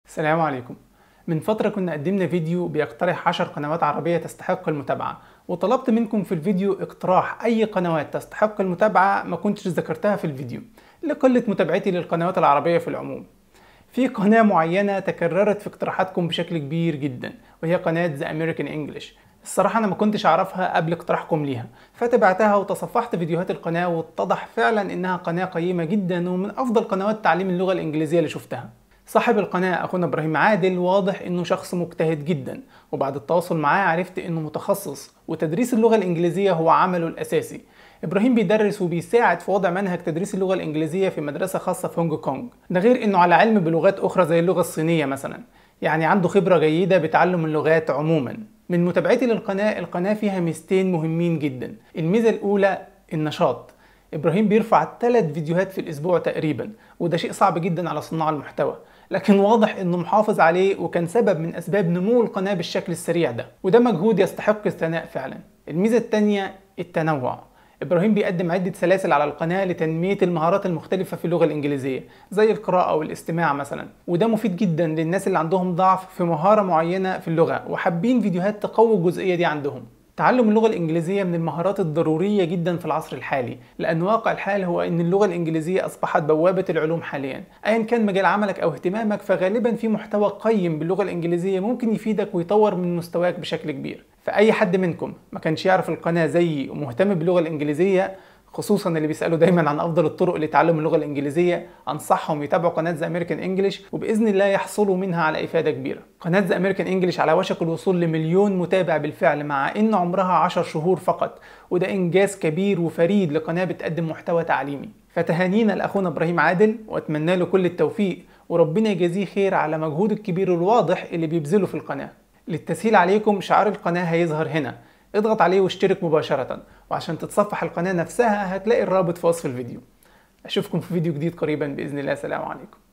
السلام عليكم من فترة كنا قدمنا فيديو بيقترح 10 قنوات عربية تستحق المتابعة وطلبت منكم في الفيديو اقتراح أي قنوات تستحق المتابعة ما كنتش ذكرتها في الفيديو لقلة متابعتي للقنوات العربية في العموم في قناة معينة تكررت في اقتراحاتكم بشكل كبير جدا وهي قناة The American English الصراحة أنا ما كنتش أعرفها قبل اقتراحكم ليها فتابعتها وتصفحت فيديوهات القناة واتضح فعلا إنها قناة قيمة جدا ومن أفضل قنوات تعليم اللغة الإنجليزية اللي شفتها صاحب القناة أخونا إبراهيم عادل واضح إنه شخص مجتهد جدا وبعد التواصل معاه عرفت إنه متخصص وتدريس اللغة الإنجليزية هو عمله الأساسي إبراهيم بيدرس وبيساعد في وضع منهج تدريس اللغة الإنجليزية في مدرسة خاصة في هونج كونج ده غير إنه على علم بلغات أخرى زي اللغة الصينية مثلا يعني عنده خبرة جيدة بتعلم اللغات عموما من متابعتي للقناة القناة فيها ميزتين مهمين جدا الميزة الأولى النشاط إبراهيم بيرفع ثلاث فيديوهات في الأسبوع تقريبا وده شيء صعب جدا على صناع المحتوى لكن واضح انه محافظ عليه وكان سبب من اسباب نمو القناه بالشكل السريع ده وده مجهود يستحق الثناء فعلا الميزه الثانيه التنوع ابراهيم بيقدم عده سلاسل على القناه لتنميه المهارات المختلفه في اللغه الانجليزيه زي القراءه والاستماع مثلا وده مفيد جدا للناس اللي عندهم ضعف في مهاره معينه في اللغه وحابين فيديوهات تقوي الجزئيه دي عندهم تعلم اللغة الإنجليزية من المهارات الضرورية جدا في العصر الحالي لأن واقع الحال هو أن اللغة الإنجليزية أصبحت بوابة العلوم حاليا أيا كان مجال عملك أو اهتمامك فغالبا في محتوى قيم باللغة الإنجليزية ممكن يفيدك ويطور من مستواك بشكل كبير فأي حد منكم ما كانش يعرف القناة زيي ومهتم باللغة الإنجليزية خصوصا اللي بيسالوا دايما عن افضل الطرق لتعلم اللغه الانجليزيه انصحهم يتابعوا قناه ذا امريكان انجلش وباذن الله يحصلوا منها على افاده كبيره قناه ذا امريكان انجلش على وشك الوصول لمليون متابع بالفعل مع ان عمرها 10 شهور فقط وده انجاز كبير وفريد لقناه بتقدم محتوى تعليمي فتهانينا لاخونا ابراهيم عادل واتمنى له كل التوفيق وربنا يجازيه خير على مجهوده الكبير الواضح اللي بيبذله في القناه للتسهيل عليكم شعار القناه هيظهر هنا اضغط عليه واشترك مباشرة وعشان تتصفح القناة نفسها هتلاقي الرابط في وصف الفيديو أشوفكم في فيديو جديد قريبا بإذن الله سلام عليكم